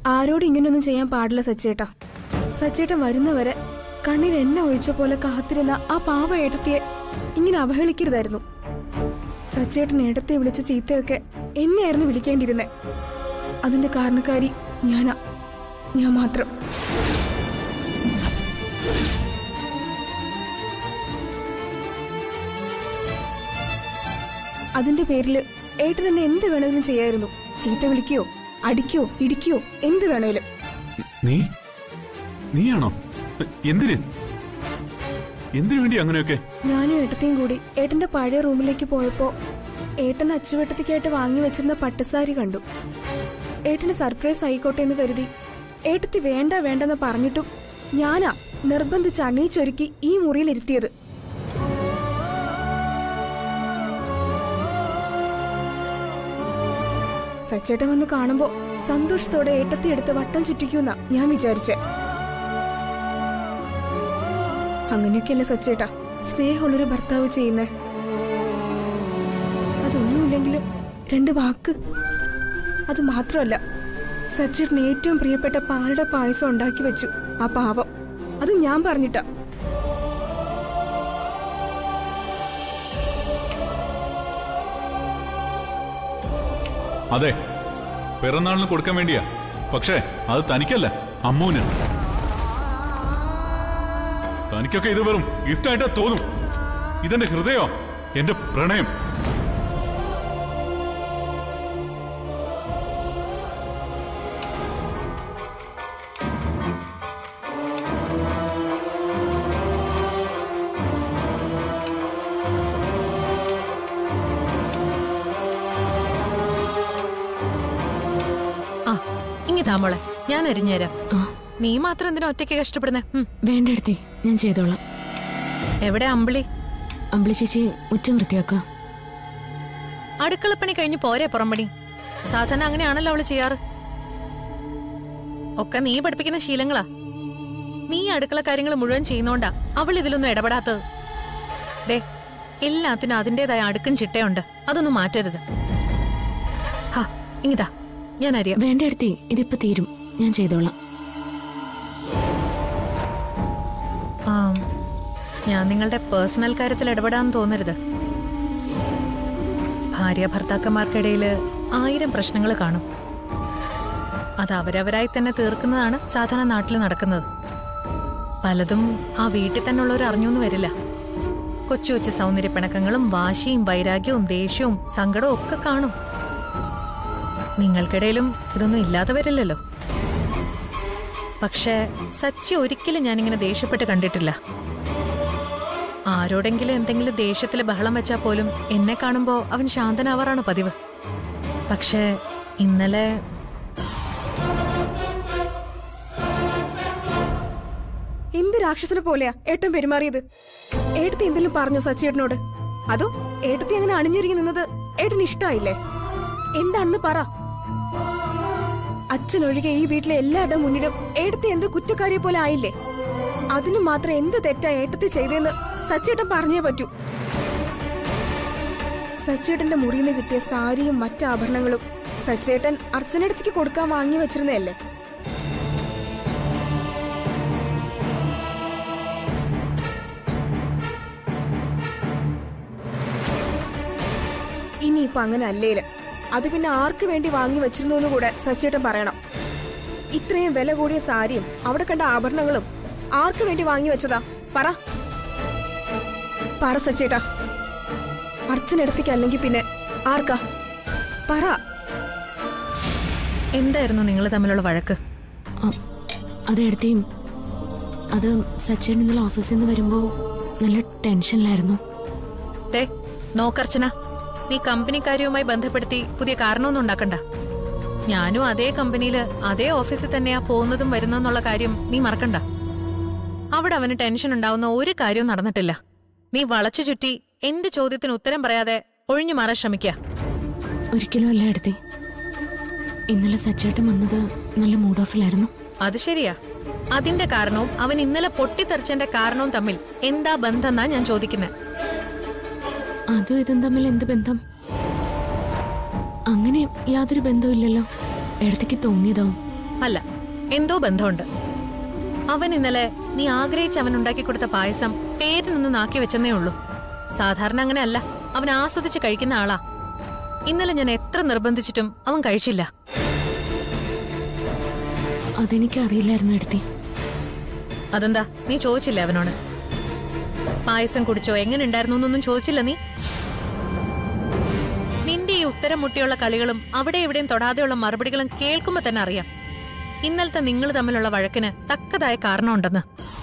ആരോടും ഇങ്ങനെയൊന്നും ചെയ്യാൻ പാടില്ല സച്ചേട്ടാ സച്ചേട്ടൻ വരുന്നവരെ കണ്ണിൽ എണ്ണ ഒഴിച്ച പോലെ കാത്തിരുന്ന ആ പാവ ഏട്ടത്തിയെ ഇങ്ങനെ അവഹേളിക്കരുതായിരുന്നു സച്ചേട്ടൻ ഏട്ടത്തെ വിളിച്ച ചീത്തയൊക്കെ എന്നെയായിരുന്നു വിളിക്കേണ്ടിയിരുന്നെ അതിന്റെ കാരണക്കാരി ഞാനാ ഞാൻ മാത്രം അതിന്റെ പേരിൽ ഏട്ടൻ എന്നെ എന്ത് വേണമെങ്കിലും ചെയ്യായിരുന്നു ചീത്ത വിളിക്കോ അടിക്കോ ഇടിക്കോ എന്ത് വേണേലും നീ നീയാണോ എന്തിന് എന്തിനു വേണ്ടി അങ്ങനെയൊക്കെ ഞാനും ഏട്ടത്തെയും കൂടി ഏട്ടന്റെ പഴയ റൂമിലേക്ക് പോയപ്പോ ഏട്ടൻ അച്ചുവെട്ടത്തിക്കായിട്ട് വാങ്ങി വെച്ചിരുന്ന പട്ടുസാരി കണ്ടു ഏട്ടന് സർപ്രൈസ് ആയിക്കോട്ടെ എന്ന് കരുതി ഏട്ടത്തി വേണ്ട വേണ്ടെന്ന് പറഞ്ഞിട്ടും ഞാനാ നിർബന്ധിച്ച് അണിയിച്ചൊരുക്കി ഈ മുറിയിൽ ഇരുത്തിയത് സച്ചേട്ടൻ വന്ന് കാണുമ്പോ സന്തോഷത്തോടെ ഏട്ടത്തി എടുത്ത് വട്ടം ചുറ്റിക്കുന്ന ഞാൻ വിചാരിച്ചേ അങ്ങനെയൊക്കെയല്ലേ സച്ചേട്ടാ സ്നേഹമുള്ളൊരു ഭർത്താവ് ചെയ്യുന്നേ അതൊന്നുമില്ലെങ്കിലും രണ്ട് വാക്ക് അത് മാത്രമല്ല സച്ചേട്ടന് ഏറ്റവും പ്രിയപ്പെട്ട പാലട പായസം ഉണ്ടാക്കി വെച്ചു ആ പാവം അത് ഞാൻ പറഞ്ഞിട്ടാ അതെ പിറന്നാളിന് കൊടുക്കാൻ വേണ്ടിയാ പക്ഷേ അത് തനിക്കല്ല അമ്മൂന് തനിക്കൊക്കെ ഇത് വെറും ഗിഫ്റ്റായിട്ടാ തോന്നും ഇതെന്റെ ഹൃദയോ എന്റെ പ്രണയം ആ ഇങ്ങി താമോളെ ഞാൻ അരിഞ്ഞുതരാം ആ നീ മാത്രം എന്തിനാ ഒറ്റയ്ക്ക് കഷ്ടപ്പെടുന്നേ ഉം. വേണ്ട എടുത്തി ഞാൻ ചെയ്തോളാം എവിടെ അമ്പിളി അമ്പിളി ചേച്ചി മുറ്റം വൃത്തിയാക്കാം അടുക്കളപ്പണി കഴിഞ്ഞ് പോരെ പുറംപണി സാധാരണ അങ്ങനെയാണല്ലോ അവള് ചെയ്യാറ് ഒക്കെ നീ പഠിപ്പിക്കുന്ന ശീലങ്ങളാ നീ അടുക്കള കാര്യങ്ങൾ മുഴുവൻ ചെയ്യുന്നോണ്ടാ അവൾ ഇതിലൊന്നും ഇടപെടാത്തത് ദേ എല്ലാത്തിനും അതിൻ്റെതായ അടുക്കും ചിട്ടയുണ്ട് അതൊന്നും മാറ്റരുത് ഹാ ഇങ്ങിതാ ഞാൻ അറിയാം വേണ്ട എടുത്തി ഇതിപ്പോ തീരും ഞാൻ ചെയ്തോളാം ആ ഞാൻ നിങ്ങളുടെ പേഴ്സണൽ കാര്യത്തിൽ ഇടപെടാൻ തോന്നരുത് ഭാര്യ ഭർത്താക്കന്മാർക്കിടയിൽ ആയിരം പ്രശ്നങ്ങൾ കാണും അത് അവരവരായി തന്നെ തീർക്കുന്നതാണ് സാധാരണ നാട്ടിൽ നടക്കുന്നത് പലതും ആ വീട്ടിൽ തന്നെ ഉള്ളവർ അറിഞ്ഞൊന്നും വരില്ല കൊച്ചു കൊച്ചു സൗന്ദര്യപ്പിണക്കങ്ങളും വാശിയും വൈരാഗ്യവും ദേഷ്യവും സങ്കടവും ഒക്കെ കാണും നിങ്ങൾക്കിടയിലും ഇതൊന്നും ഇല്ലാതെ വരില്ലല്ലോ പക്ഷേ സച്ചി ഒരിക്കലും ഞാനിങ്ങനെ ദേഷ്യപ്പെട്ട് കണ്ടിട്ടില്ല ആരോടെങ്കിലും എന്തെങ്കിലും ദേഷ്യത്തിൽ ബഹളം വെച്ചാൽ പോലും എന്നെ കാണുമ്പോൾ അവൻ ശാന്തനാവാറാണ് പതിവ് പക്ഷേ ഇന്നലെ എന്ത് രാക്ഷസനെ പോലെയാ ഏട്ടൻ പെരുമാറിയത് ഏട്ടത്തി എന്തെങ്കിലും പറഞ്ഞോ സച്ചേട്ടനോട് അതോ ഏട്ടത്തി അങ്ങനെ അണിഞ്ഞൊരുങ്ങി നിന്നത് ഏട്ടന് ഇഷ്ടായില്ലേ എന്താണെന്ന് പറ അച്ഛനൊഴികെ ഈ വീട്ടിലെ എല്ലാവരുടെ മുന്നിലും ഏട്ടത്തി എന്ത് കുറ്റക്കാരിയെ പോലെ ആയില്ലേ അതിനു മാത്രം എന്ത് തെറ്റാ ഏട്ടത്തി ചെയ്തതെന്ന് സച്ചേട്ടൻ പറഞ്ഞേ പറ്റൂ സച്ചേട്ടന്റെ മുറിയിൽ നിന്ന് കിട്ടിയ സാരിയും മറ്റ് ആഭരണങ്ങളും സച്ചേട്ടൻ അർച്ചനടുത്തേക്ക് കൊടുക്കാൻ വാങ്ങി വെച്ചിരുന്നതല്ലേ ഇനിയിപ്പൊ അങ്ങനെ അല്ലേല് അത് പിന്നെ ആർക്ക് വേണ്ടി വാങ്ങി വെച്ചിരുന്നു എന്ന് കൂടെ സച്ചേട്ടൻ പറയണം ഇത്രയും വില കൂടിയ സാരിയും അവിടെ കണ്ട ആഭരണങ്ങളും ആർക്ക് വേണ്ടി വാങ്ങി വെച്ചതാ പറ പറ സച്ചേട്ടാ അർച്ചനടുത്തേക്ക് അല്ലെങ്കിൽ പിന്നെ ആർക്കാ പറ എന്തായിരുന്നു നിങ്ങൾ തമ്മിലുള്ള വഴക്ക് ആ, അത് എടുത്തി അത് സച്ചേട്ടൻ ഇന്നലെ ഓഫീസിൽ നിന്ന് വരുമ്പോ നല്ല ടെൻഷനിലായിരുന്നു ദേ നോക്കർച്ചന നീ കമ്പനിക്കാരിയുമായി ബന്ധപ്പെടുത്തി പുതിയ കാരണമൊന്നും ഉണ്ടാക്കണ്ട ഞാനും അതേ കമ്പനിയില് അതേ ഓഫീസിൽ തന്നെയാ പോകുന്നതും വരുന്നതെന്നുള്ള കാര്യം നീ മറക്കണ്ട അവിടെ അവന് ടെൻഷൻ ഉണ്ടാവുന്ന ഒരു കാര്യവും നടന്നിട്ടില്ല നീ വളച്ചു ചുറ്റി എന്റെ ചോദ്യത്തിന് ഉത്തരം പറയാതെ ഒഴിഞ്ഞു മാറാൻ ശ്രമിക്കുക ഒരിക്കലും അല്ല എടുത്തി ഇന്നലെ സച്ചേട്ടൻ വന്നത് നല്ല മൂഡ് ഓഫിലായിരുന്നു അത് ശരിയാ അതിന്റെ കാരണവും അവൻ ഇന്നലെ പൊട്ടിത്തെറിച്ചതിന്റെ കാരണവും തമ്മിൽ എന്താ ബന്ധം എന്നാ ഞാൻ ചോദിക്കുന്നത് അതും ഇതും തമ്മിൽ എന്ത് ബന്ധം അങ്ങനെ യാതൊരു ബന്ധവും ഇല്ലല്ലോ എടുത്തേക്ക് തോന്നിയതാവും അല്ല എന്തോ ബന്ധമുണ്ട് അവൻ ഇന്നലെ നീ ആഗ്രഹിച്ച് അവൻ ഉണ്ടാക്കി കൊടുത്ത പായസം പേരിനൊന്ന് നാക്കി വെച്ചെന്നേ ഉള്ളൂ സാധാരണ അങ്ങനെ അല്ല അവൻ ആസ്വദിച്ച് കഴിക്കുന്ന ആളാ ഇന്നലെ ഞാൻ എത്ര നിർബന്ധിച്ചിട്ടും അവൻ കഴിച്ചില്ല അതെനിക്ക് അറിയില്ലായിരുന്നു എടുത്തി അതെന്താ നീ ചോദിച്ചില്ലേ അവനോട് പായസം കുടിച്ചോ എങ്ങനെ ഉണ്ടായിരുന്നു എന്നൊന്നും ചോദിച്ചില്ല നീ നിന്റെ ഈ ഉത്തരം മുട്ടിയുള്ള കളികളും അവിടെ എവിടെയും തൊടാതെയുള്ള മറുപടികളും കേൾക്കുമ്പോ തന്നെ അറിയാം ഇന്നലത്തെ നിങ്ങൾ തമ്മിലുള്ള വഴക്കിന് തക്കതായ കാരണമുണ്ടെന്ന്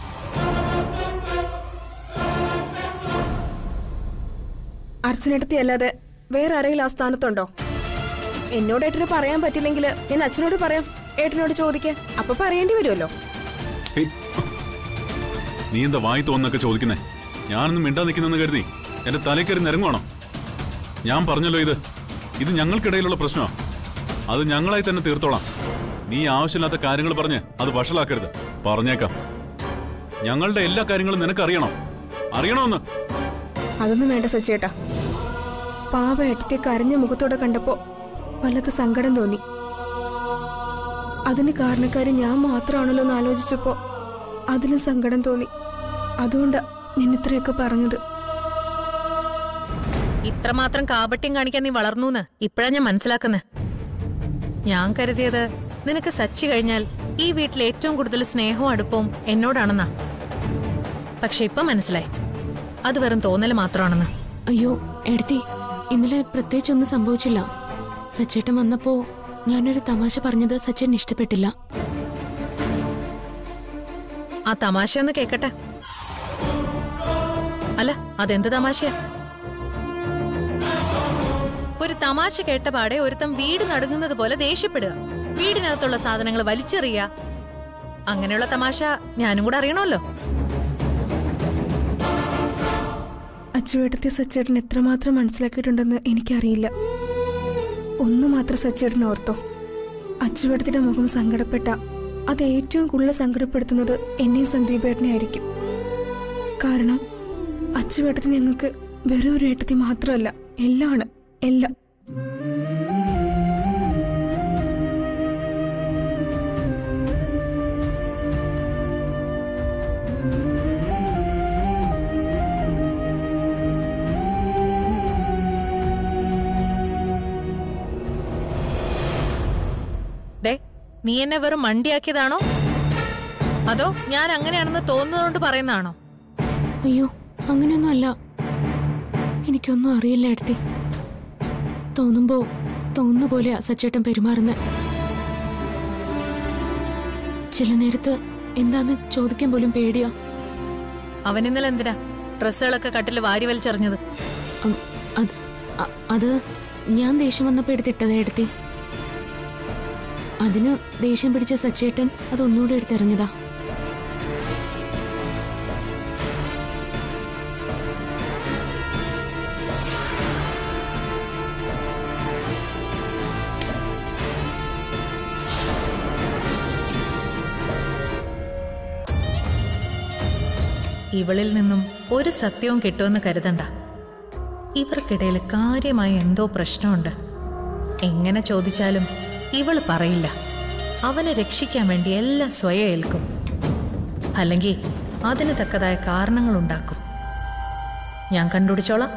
അർച്ചനടുത്തി അല്ലാതെ വേറെ ആരെങ്കിലും ആ സ്ഥാനത്തുണ്ടോ എന്നോട് ഏട്ടന് പറയാൻ പറ്റില്ലെങ്കിൽ ഞാൻ അച്ഛനോട് പറയാം ഏട്ടനോട് ചോദിക്കാൻ അപ്പൊ പറയേണ്ടി വരുമല്ലോ ഹേയ്, നീ എന്താ വായി തോന്നൊക്കെ ചോദിക്കുന്നേ ഞാനൊന്നും മിണ്ടാ നിൽക്കുന്നെന്ന് കരുതി എന്റെ തലക്കറി നിരങ്ങുവാണോ ഞാൻ പറഞ്ഞല്ലോ ഇത് ഇത് ഞങ്ങൾക്കിടയിലുള്ള പ്രശ്നമാ അത് ഞങ്ങളായി തന്നെ തീർത്തോളാം നീ ആവശ്യമില്ലാത്ത കാര്യങ്ങൾ പറഞ്ഞ് അത് വഷളാക്കരുത് പറഞ്ഞേക്കാം ഞങ്ങളുടെ എല്ലാ കാര്യങ്ങളും നിനക്കറിയണോ അറിയണോന്ന് അതൊന്നും വേണ്ട സച്ചേട്ടാ പാവ ഏട്ടത്തെ കരഞ്ഞ മുഖത്തോടെ കണ്ടപ്പോ വല്ലാത്ത സങ്കടം തോന്നി അതിന് കാരണക്കാരി ഞാൻ മാത്രമാണല്ലോ എന്ന് ആലോചിച്ചപ്പോ അതിലും സങ്കടം തോന്നി അതുകൊണ്ടാ ഞാൻ ഇത്രയൊക്കെ പറഞ്ഞത് ഇത്രമാത്രം കാപട്യം കാണിക്കാൻ നീ വളർന്നൂന്ന് ഇപ്പഴാ ഞാൻ മനസ്സിലാക്കുന്നേ ഞാൻ കരുതിയത് നിനക്ക് സച്ചി കഴിഞ്ഞാൽ ഈ വീട്ടിൽ ഏറ്റവും കൂടുതൽ സ്നേഹവും അടുപ്പവും എന്നോടാണെന്നാ പക്ഷെ ഇപ്പൊ മനസ്സിലായി അത് വെറും തോന്നല് മാത്രമാണെന്ന് അയ്യോ എടുത്തി ഇന്നലെ പ്രത്യേകിച്ചൊന്നും സംഭവിച്ചില്ല സച്ചേട്ടൻ വന്നപ്പോ ഞാനൊരു തമാശ പറഞ്ഞത് സച്ചേട്ടൻ ഇഷ്ടപ്പെട്ടില്ല ആ തമാശയൊന്ന് കേക്കട്ടെ അല്ല അതെന്ത് തമാശയാ ഒരു തമാശ കേട്ട പാടെ ഒരുത്തം വീട് നടുങ്ങുന്നത് പോലെ ദേഷ്യപ്പെടുക വീടിനകത്തുള്ള സാധനങ്ങൾ വലിച്ചെറിയുക അങ്ങനെയുള്ള തമാശ ഞാനും കൂടെ അറിയണമല്ലോ അച്ചുവേട്ടത്തെ സച്ചേട്ടൻ എത്രമാത്രം മനസ്സിലാക്കിയിട്ടുണ്ടെന്ന് എനിക്കറിയില്ല ഒന്നു മാത്രം സച്ചേട്ടൻ ഓർത്തോ അച്ചുവേട്ടത്തിന്റെ മുഖം സങ്കടപ്പെട്ട അത് ഏറ്റവും കൂടുതൽ സങ്കടപ്പെടുത്തുന്നത് എന്നെയും സന്ദീപേട്ടനെ ആയിരിക്കും കാരണം അച്ചുവേട്ടത്തി ഞങ്ങൾക്ക് വെറും ഒരു ഏട്ടത്തി മാത്രമല്ല എല്ലാമാണ് എല്ലാം ദേ നീ എന്നെ വെറും മണ്ടിയാക്കിയതാണോ അതോ ഞാൻ അങ്ങനെയാണെന്ന് തോന്നുന്നതുകൊണ്ട് പറയുന്നതാണോ അയ്യോ അങ്ങനെയൊന്നും അല്ല എനിക്കൊന്നും അറിയില്ല എടുത്തി തോന്നുമ്പോ തോന്നുന്ന പോലെയാ സച്ചേട്ടൻ പെരുമാറുന്നത് ചില നേരത്ത് എന്താന്ന് ചോദിക്കാൻ പോലും പേടിയാ അവൻ ഇന്നലെ എന്തിനാ ഡ്രസ്സുകളൊക്കെ കട്ടിൽ വാരി വലിച്ചെറിഞ്ഞത് ഉം, അത് അ- അത് ഞാൻ ദേഷ്യം വന്നപ്പോ എടുത്തിട്ടതാ എടുത്തി അതിന് ദേഷ്യം പിടിച്ച സച്ചേട്ടൻ അത് ഒന്നുകൂടെ എടുത്തെറിഞ്ഞതാ ഇവളിൽ നിന്നും ഒരു സത്യവും കിട്ടുമെന്ന് കരുതണ്ട ഇവർക്കിടയിൽ കാര്യമായ എന്തോ പ്രശ്നമുണ്ട് എങ്ങനെ ചോദിച്ചാലും ഇവൾ പറയില്ല അവനെ രക്ഷിക്കാൻ വേണ്ടി എല്ലാം സ്വയം ഏൽക്കും അല്ലെങ്കിൽ അതിന് തക്കതായ കാരണങ്ങൾ ഉണ്ടാക്കും ഞാൻ കണ്ടുപിടിച്ചോളാം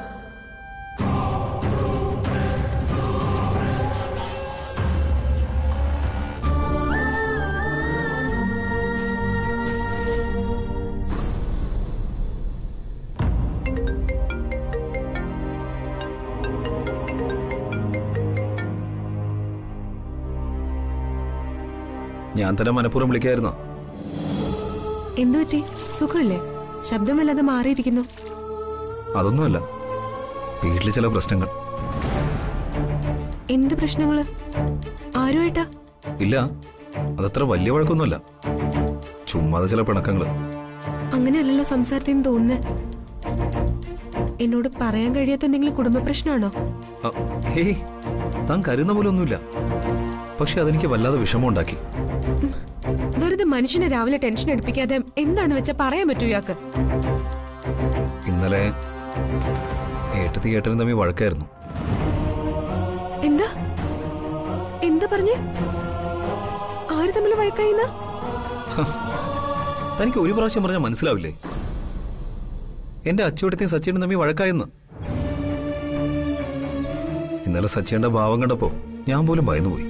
ഞാൻ തന്നെ മനഃപൂർവ്വം വിളിക്കായിരുന്നോ എന്തുപറ്റി സുഖമല്ലേ ശബ്ദമല്ലാതെ മാറിയിരിക്കുന്നു അതൊന്നുമല്ല വീട്ടിൽ ചില പ്രശ്നങ്ങൾ എന്ത് പ്രശ്നങ്ങള് ആരുമായിട്ടാ ഇല്ല അതത്ര വലിയ വഴക്കൊന്നുമല്ല ചുമ്മാതെ ചില പിണക്കങ്ങൾ അങ്ങനെയല്ലല്ലോ സംസാരത്തിൽ നിന്ന് തോന്നുന്നേ എന്നോട് പറയാൻ കഴിയാത്ത എന്തെങ്കിലും കുടുംബ പ്രശ്നമാണോ ഹേയ് താൻ കരുന്ന പോലെ ഒന്നുമില്ല പക്ഷെ അതെനിക്ക് വല്ലാതെ വിഷമം ഉണ്ടാക്കി വെറുതെ മനുഷ്യനെ രാവിലെ ടെൻഷൻ എടുപ്പിക്കാതെ എന്താന്ന് വെച്ചാ പറയാൻ പറ്റൂ ഇയാൾക്ക് ഇന്നലെ ഏട്ടത്തി ഏട്ടനും തമ്മിൽ വഴക്കായിരുന്നു എന്താ എന്താ പറഞ്ഞ് ആര് തമ്മിൽ വഴക്കായിന്ന തനിക്ക് ഒരു പ്രാവശ്യം പറഞ്ഞാൽ മനസ്സിലാവില്ലേ എന്റെ അച്ചുവട്ടത്തെയും സച്ചിനും തമ്മിൽ വഴക്കായെന്ന് ഇന്നലെ സച്ചിയുടെ ഭാവം കണ്ടപ്പോ ഞാൻ പോലും ഭയന്നുപോയി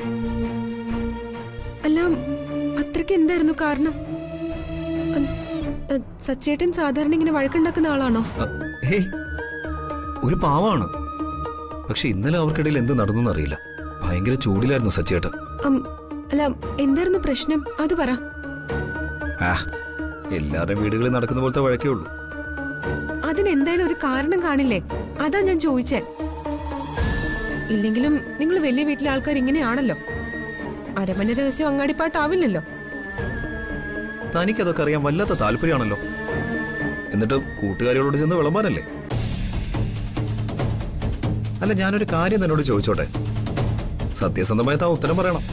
അല്ല അത്രയ്ക്ക് എന്തായിരുന്നു കാരണം അ- അ, സച്ചേട്ടൻ സാധാരണ ഇങ്ങനെ വഴക്കുണ്ടാക്കുന്ന ആളാണോ അ, ഹേയ് ഒരു പാവാണ് പക്ഷെ ഇന്നലെ അവർക്കിടയിൽ എന്ത് നടന്നു അറിയില്ല ഭയങ്കര ചൂടിലായിരുന്നു സച്ചേട്ടൻ അം, അല്ല എന്തായിരുന്നു പ്രശ്നം അത് പറ ആ എല്ലാവരുടെയും വീടുകളിൽ നടക്കുന്ന പോലത്തെ വഴക്കേ ഉള്ളൂ അതിനെന്തായാലും ഒരു കാരണം കാണില്ലേ അതാ ഞാൻ ചോദിച്ചേ ഇല്ലെങ്കിലും നിങ്ങൾ വലിയ വീട്ടിലെ ആൾക്കാർ ഇങ്ങനെയാണല്ലോ അരമന രഹസ്യം അങ്ങാടിപ്പാട്ടാവില്ലല്ലോ തനിക്കതൊക്കെ അറിയാൻ വല്ലാത്ത താല്പര്യമാണല്ലോ എന്നിട്ട് കൂട്ടുകാരികളോട് ചെന്ന് വിളമ്പാനല്ലേ അല്ല ഞാനൊരു കാര്യം തന്നോട് ചോദിച്ചോട്ടെ സത്യസന്ധമായി താ ഉത്തരം പറയണം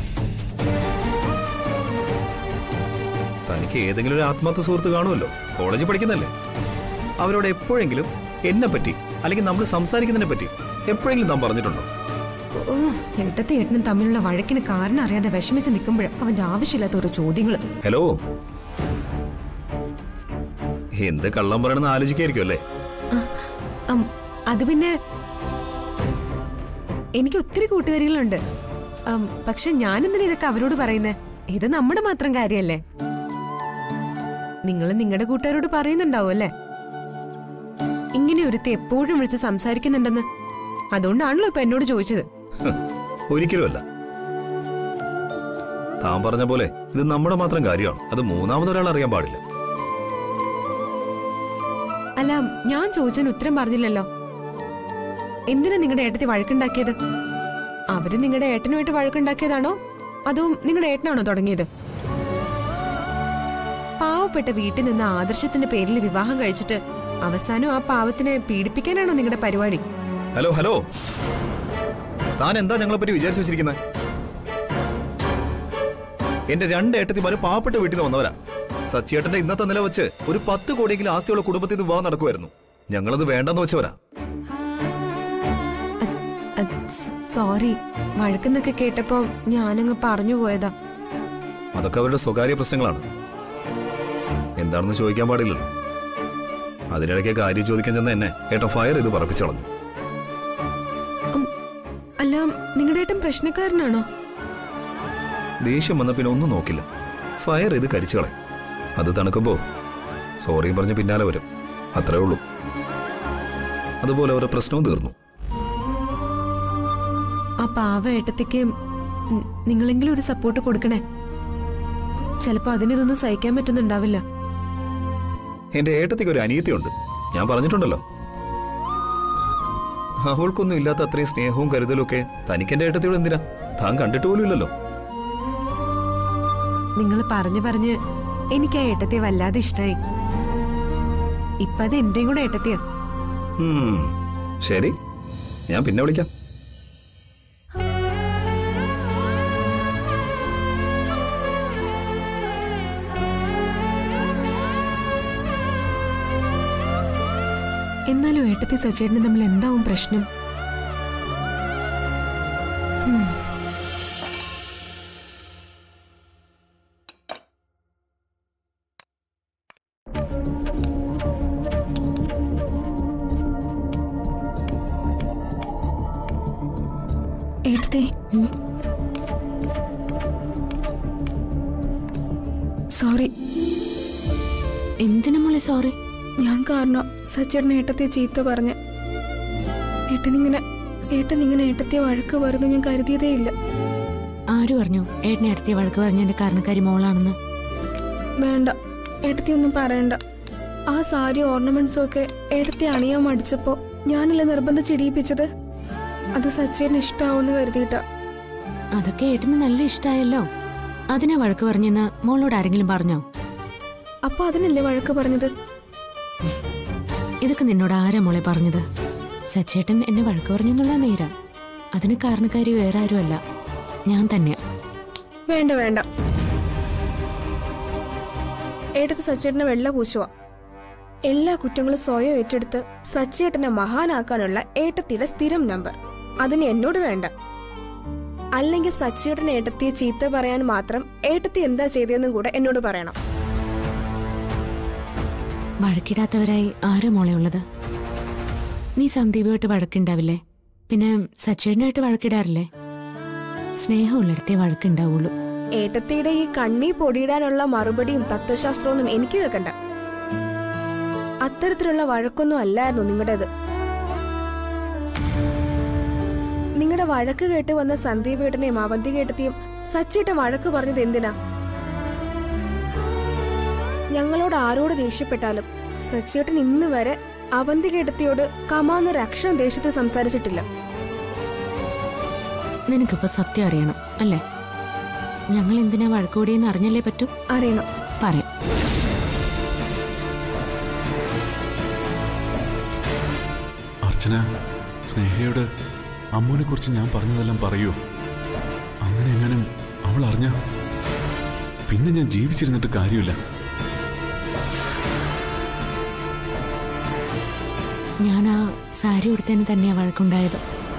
തനിക്ക് ഏതെങ്കിലും ഒരു ആത്മാർത്ഥ സുഹൃത്ത് കാണുമല്ലോ കോളേജിൽ പഠിക്കുന്നല്ലേ അവരോട് എപ്പോഴെങ്കിലും എന്നെ പറ്റി അല്ലെങ്കിൽ നമ്മൾ സംസാരിക്കുന്നതിനെ പറ്റി എപ്പോഴെങ്കിലും താൻ പറഞ്ഞിട്ടുണ്ടോ ഓ ഏട്ടത്തെ ഏട്ടനും തമ്മിലുള്ള വഴക്കിന് കാരണം അറിയാതെ വിഷമിച്ച് നിൽക്കുമ്പോഴ അവന്റെ ആവശ്യമില്ലാത്ത ഓരോ ചോദ്യങ്ങള് ഹലോ എന്ത് കള്ളം പറയണമെന്ന് ആലോചിക്കായിരിക്കും അല്ലേ അം, അത് പിന്നെ എനിക്ക് ഒത്തിരി കൂട്ടുകാരികളുണ്ട് അം, പക്ഷെ ഞാൻ എന്തിനാ ഇതൊക്കെ അവരോട് പറയുന്നേ ഇത് നമ്മുടെ മാത്രം കാര്യല്ലേ നിങ്ങൾ നിങ്ങളുടെ കൂട്ടുകാരോട് പറയുന്നുണ്ടാവും അല്ലേ ഇങ്ങനെ ഒരുത്തി എപ്പോഴും വിളിച്ച് സംസാരിക്കുന്നുണ്ടെന്ന് അതുകൊണ്ടാണല്ലോ ഇപ്പൊ എന്നോട് ചോദിച്ചത് ഹ്, ഒരിക്കലുമല്ല താൻ പറഞ്ഞ പോലെ ഇത് നമ്മുടെ മാത്രം കാര്യമാണ് അത് മൂന്നാമതൊരാൾ അറിയാൻ പാടില്ല അല്ല ഞാൻ ചോദിച്ചതിന് ഉത്തരം പറഞ്ഞില്ലല്ലോ എന്തിനാ നിങ്ങളുടെ ഏട്ടത്തി വഴക്കുണ്ടാക്കിയത് അവര് നിങ്ങളുടെ ഏട്ടനുമായിട്ട് വഴക്കുണ്ടാക്കിയതാണോ അതോ നിങ്ങളുടെ ഏട്ടനാണോ തുടങ്ങിയത് പാവപ്പെട്ട വീട്ടിൽ നിന്ന് ആദർശത്തിന്റെ പേരിൽ വിവാഹം കഴിച്ചിട്ട് അവസാനം ആ പാവത്തിനെ പീഡിപ്പിക്കാനാണോ നിങ്ങളുടെ പരിപാടി ഹലോ ഹലോ താൻ എന്താ ഞങ്ങളെ പറ്റി വിചാരിച്ചു വെച്ചിരിക്കുന്നത് എന്റെ രണ്ട് ഏട്ടത്തിമാരും പാവപ്പെട്ട വീട്ടിൽ നിന്ന് വന്നവരാ സച്ചിയേട്ടന്റെ ഇന്നത്തെ നില വെച്ച് ഒരു പത്ത് കോടിയെങ്കിലും ആസ്തിയുള്ള കുടുംബത്തിൽ നിന്ന് വിവാഹം നടക്കുമായിരുന്നു ഞങ്ങളത് വേണ്ടെന്ന് വെച്ചവരാ സോറി വഴക്കെന്നൊക്കെ കേട്ടപ്പോ ഞാനങ്ങ് പറഞ്ഞു പോയതാ അതൊക്കെ അവരുടെ സ്വകാര്യ പ്രശ്നങ്ങളാണ് എന്താണെന്ന് ചോദിക്കാൻ പാടില്ലല്ലോ അതിനിടയ്ക്ക് കാര്യം ചോദിക്കാൻ ചെന്ന എന്നെ ഏട്ടൻ ഫയർ ചെയ്ത് പറപ്പിച്ചളഞ്ഞു ഉം, അല്ല നിങ്ങളുടെ ഏട്ടൻ പ്രശ്നക്കാരനാണോ ദേഷ്യം വന്ന പിന്നെ ഒന്നും നോക്കില്ല ഫയർ ചെയ്ത് കരിച്ചു കളയും അത് തണുക്കുമ്പോ സോറിയും പറഞ്ഞ് പിന്നാലെ വരും അത്രേ ഉള്ളൂ അതുപോലെ അവരുടെ പ്രശ്നവും തീർന്നു ആ പാവ ഏട്ടത്തിക്ക് നി- നിങ്ങളെങ്കിലും ഒരു സപ്പോർട്ട് കൊടുക്കണേ ചിലപ്പോ അതിനിതൊന്നും സഹിക്കാൻ പറ്റുന്നുണ്ടാവില്ല എന്റെ ഏട്ടത്തിക്ക് ഒരു അനിയത്തിയുണ്ട് ഞാൻ പറഞ്ഞിട്ടുണ്ടല്ലോ അവൾക്കൊന്നും ഇല്ലാത്ത അത്രയും സ്നേഹവും കരുതലും ഒക്കെ തനിക്ക് എന്റെ ഏട്ടത്തിയോട് എന്തിനാ താൻ കണ്ടിട്ട് പോലും ഇല്ലല്ലോ നിങ്ങൾ പറഞ്ഞു പറഞ്ഞ് എനിക്ക് ആ ഏട്ടത്തിയെ വല്ലാതെ ഇഷ്ടായി ഇപ്പൊ അത് എന്റെയും കൂടെ ഏട്ടത്തിയാ ഉം, ശരി ഞാൻ പിന്നെ വിളിക്കാം എന്നാലും ഏട്ടത്തി സച്ചേട്ടനും തമ്മിൽ എന്താവും പ്രശ്നം എടുത്തേ സോറി എന്തിനാ മോളെ സോറി ഞാൻ കാരണം സച്ചേട്ടൻ ഏട്ടത്തെ ചീത്ത പറഞ്ഞ് ഏട്ടനിങ്ങനെ ഏട്ടൻ ഇങ്ങനെ ഏട്ടത്തെ വഴക്ക് വരുന്നു ഞാൻ കരുതിയതേ ഇല്ല ആര് പറഞ്ഞു ഏട്ടനെ അടുത്ത വഴക്ക് പറഞ്ഞ എന്റെ കാരണക്കാരി മോളാണെന്ന് വേണ്ട ഏട്ടത്തി ഒന്നും പറയണ്ട ആ സാരി ഓർണമെന്റ്സും ഒക്കെ ഏട്ടത്തെ അണിയാൻ മടിച്ചപ്പോ ഞാനല്ലേ നിർബന്ധം ചിടിയിപ്പിച്ചത് അത് സച്ചേട്ടന് ഇഷ്ടാവൂന്ന് കരുതിയിട്ടാ അതൊക്കെ ഏട്ടന് നല്ല ഇഷ്ടായല്ലോ അതിനാ വഴക്ക് പറഞ്ഞെന്ന് മോളോട് ആരെങ്കിലും പറഞ്ഞോ അപ്പൊ അതിനല്ലേ വഴക്ക് പറഞ്ഞത് ഇതൊക്കെ നിന്നോട് ആരാ മോളെ പറഞ്ഞത് സച്ചേട്ടൻ എന്നെ വഴക്ക് പറഞ്ഞെന്നുള്ള നേരാ അതിന് കാരണക്കാരി വേറെ ആരുമല്ല ഞാൻ തന്നെയാ വേണ്ട വേണ്ട ഏട്ടത്ത് സച്ചേട്ടനെ വെള്ള പൂശുക എല്ലാ കുറ്റങ്ങളും സ്വയം ഏറ്റെടുത്ത് സച്ചേട്ടനെ മഹാനാക്കാനുള്ള ഏട്ടത്തിയുടെ സ്ഥിരം നമ്പർ അതിന് എന്നോട് വേണ്ട അല്ലെങ്കിൽ സച്ചിയേട്ടൻ ഏട്ടത്തിയെ ചീത്ത പറയാൻ മാത്രം ഏട്ടത്തി എന്താ ചെയ്തതെന്നും കൂടെ എന്നോട് പറയണം വഴക്കിടാത്തവരായി ആരാ മോളെ ഉള്ളത് നീ സന്ദീപുമായിട്ട് വഴക്കുണ്ടാവില്ലേ പിന്നെ സച്ചേട്ടനുമായിട്ട് വഴക്കിടാറില്ലേ സ്നേഹമുള്ളിടത്തേ വഴക്കുണ്ടാവുള്ളൂ ഏട്ടത്തിയുടെ ഈ കണ്ണി പൊടിയിടാനുള്ള മറുപടിയും തത്വശാസ്ത്രമൊന്നും എനിക്ക് കേൾക്കണ്ട അത്തരത്തിലുള്ള വഴക്കൊന്നും അല്ലായിരുന്നു നിങ്ങളുടേത് നിങ്ങളുടെ വഴക്ക് കേട്ട് വന്ന സന്ദീപ് ഏട്ടനെയും അവന്തി കേട്ടത്തെയും സച്ചിട്ട് വഴക്ക് പറഞ്ഞത് എന്തിനാ ഞങ്ങളോട് ആരോട് ദേഷ്യപ്പെട്ടാലും സച്ചേട്ടൻ ഇന്ന് വരെ അവന്തി കേട്ടത്തിയോട് കമാന്നൊരു അക്ഷരം ദേഷ്യത്തിൽ സംസാരിച്ചിട്ടില്ല നിനക്കിപ്പോ സത്യം അറിയണം അല്ലേ ഞങ്ങൾ എന്തിനാ വഴക്കൂടിയെന്ന് അറിഞ്ഞല്ലേ പറ്റൂ അറിയണം പറയാം അർച്ചന സ്നേഹയോട് അമ്മുവിനെ കുറിച്ച് ഞാൻ പറഞ്ഞതെല്ലാം പറയൂ അങ്ങനെ എങ്ങാനും അവൾ അറിഞ്ഞ പിന്നെ ഞാൻ ജീവിച്ചിരുന്നിട്ട് കാര്യമില്ല ഞാൻ ആ സാരി ഉടുത്തതിന് തന്നെയാ വഴക്കുണ്ടായത്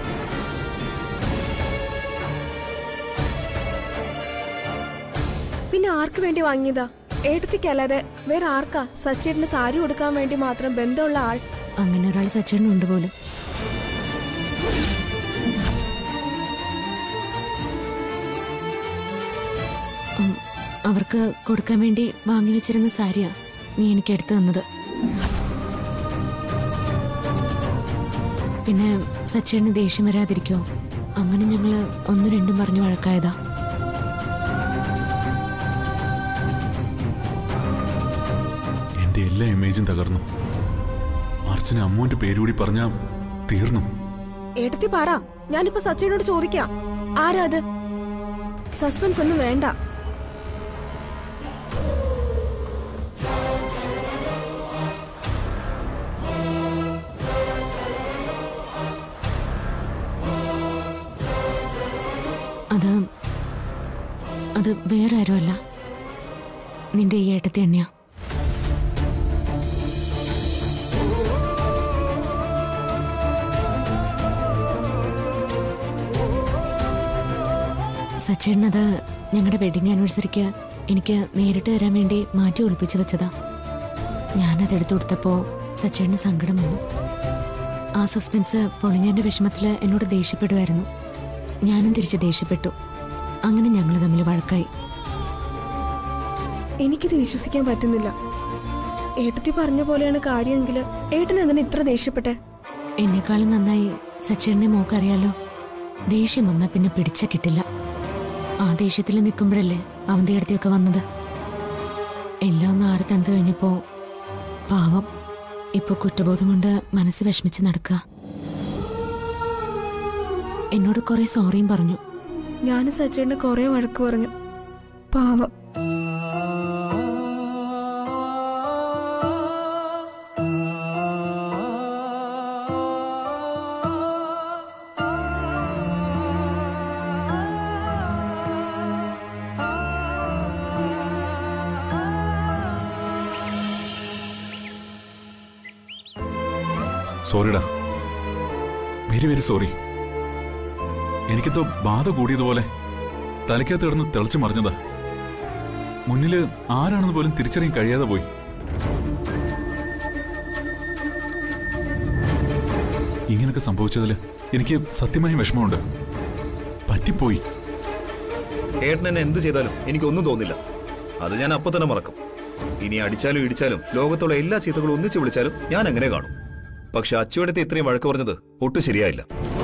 പിന്നെ ആർക്ക് വേണ്ടി വാങ്ങിയതാ ഏട്ടത്തിക്കല്ലാതെ വേറെ ആർക്കാ സച്ചേട്ടന് സാരി കൊടുക്കാൻ വേണ്ടി മാത്രം ബന്ധമുള്ള ആൾ അങ്ങനെ ഒരാൾ സച്ചേട്ടനുണ്ട് പോലും ഉം, അവർക്ക് കൊടുക്കാൻ വേണ്ടി വാങ്ങി വെച്ചിരുന്ന സാരിയാ നീ എനിക്ക് എടുത്തു തന്നത് പിന്നെ സച്ചേട്ടന് ദേഷ്യം വരാതിരിക്കോ അങ്ങനെ ഞങ്ങള് ഒന്നും രണ്ടും പറഞ്ഞു വഴക്കായതാ എന്റെ എല്ലാ ഇമേജും തകർന്നു അർച്ചന അമ്മുവിന്റെ പേരുകൂടി പറഞ്ഞാ തീർന്നു ഏട്ടത്തി പറ ഞാനിപ്പോ സച്ചേട്ടനോട് ചോദിക്കാം ആരാ അത് സസ്പെൻസ് ഒന്നും വേണ്ട അത് അത് വേറെ ആരുമല്ല നിന്റെ ഈ ഏട്ടത്തി തന്നെയാ സച്ചേട്ടനത് ഞങ്ങളുടെ വെഡിങ് ആനിവേഴ്സറിക്ക് എനിക്ക് നേരിട്ട് തരാൻ വേണ്ടി മാറ്റി ഒളിപ്പിച്ചു വെച്ചതാ ഞാനത് എടുത്തു കൊടുത്തപ്പോൾ സച്ചേട്ടന് സങ്കടം വന്നു ആ സസ്പെൻസ് പൊളിഞ്ഞതിന്റെ വിഷമത്തിൽ എന്നോട് ദേഷ്യപ്പെടുമായിരുന്നു ഞാനും തിരിച്ച് ദേഷ്യപ്പെട്ടു അങ്ങനെ ഞങ്ങൾ തമ്മിൽ വഴക്കായി എനിക്കിത് വിശ്വസിക്കാൻ പറ്റുന്നില്ല ഏട്ടത്തി പറഞ്ഞ പോലെയാണ് കാര്യമെങ്കിൽ ഏട്ടൻ എന്തിനാ ഇത്ര ദേഷ്യപ്പെട്ടെ എന്നെക്കാളും നന്നായി സച്ചേട്ടനെ മോക്കറിയാലോ ദേഷ്യം വന്നാൽ പിന്നെ പിടിച്ച കിട്ടില്ല ആ ദേഷ്യത്തിൽ നിൽക്കുമ്പോഴല്ലേ അവന്തി അടുത്തൊക്കെ വന്നത് എല്ലാം ഒന്ന് ആറി തണുത്ത് കഴിഞ്ഞപ്പോ പാവം ഇപ്പൊ കുറ്റബോധം കൊണ്ട് മനസ്സ് വിഷമിച്ച് നടക്കുക എന്നോട് കുറെ സോറിയും പറഞ്ഞു ഞാനും സച്ചേട്ടന് കുറെ വഴക്ക് പറഞ്ഞു പാവം സോറിടാ വെരി വെരി സോറി എനിക്കെന്തോ ബാധ കൂടിയതുപോലെ തലയ്ക്കകത്ത് കിടന്ന് തിളച്ചു മറിഞ്ഞതാ മുന്നില് ആരാണെന്ന് പോലും തിരിച്ചറിയാൻ കഴിയാതെ പോയി ഇങ്ങനൊക്കെ സംഭവിച്ചതിൽ എനിക്ക് സത്യമായും വിഷമമുണ്ട് പറ്റിപ്പോയി ഏട്ടൻ എന്നെ എന്ത് ചെയ്താലും എനിക്കൊന്നും തോന്നില്ല അത് ഞാൻ അപ്പൊ തന്നെ മറക്കും ഇനി അടിച്ചാലും ഇടിച്ചാലും ലോകത്തുള്ള എല്ലാ ചീത്തകളും ഒന്നിച്ച് വിളിച്ചാലും ഞാൻ അങ്ങനെ കാണും പക്ഷെ അച്ചുവെടുത്ത് ഇത്രയും വഴക്ക് പറഞ്ഞത് ഒട്ടും ശരിയായില്ല